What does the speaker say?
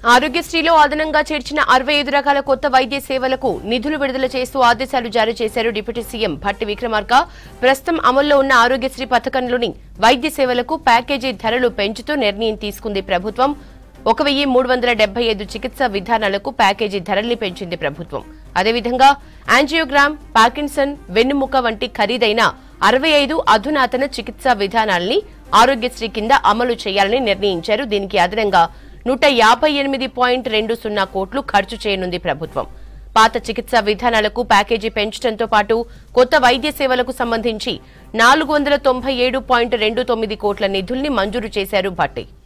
ఆరోగ్యశ్రీలో అదనంగా చేర్చిన అరవై ఐదు రకాల కొత్త వైద్య సేవలకు నిధులు విడుదల చేస్తూ ఆదేశాలు జారీ చేశారు డిప్యూటీ సీఎం భట్టి విక్రమార్క ప్రస్తుతం అమల్లో ఉన్న ఆరోగ్యశ్రీ పథకంలోని వైద్య సేవలకు ప్యాకేజీ ధరలు పెంచుతూ నిర్ణయం తీసుకుంది ప్రభుత్వం ఒక వెయ్యి మూడు వందల డెబ్బై ఐదు చికిత్సా విధానాలకు ప్యాకేజీ ధరల్ని పెంచింది ప్రభుత్వం అదేవిధంగా యాంజియోగ్రామ్ పార్కిన్సన్ వెన్నుముక వంటి ఖరీదైన అరవై ఐదు అధునాతన చికిత్సా విధానాల్ని ఆరోగ్యశ్రీ కింద అమలు చేయాలని నిర్ణయించారు దీనికి అదనంగా నూట యాభై ఎనిమిది పాయింట్ రెండు సున్నా కోట్లు ఖర్చు చేయనుంది ప్రభుత్వం పాత చికిత్సా విధానాలకు ప్యాకేజీ పెంచడంతో పాటు కొత్త వైద్య సేవలకు సంబంధించి నాలుగు వందల తొంభై ఏడు పాయింట్ రెండు తొమ్మిది కోట్ల నిధుల్ని మంజూరు చేశారు భట్టి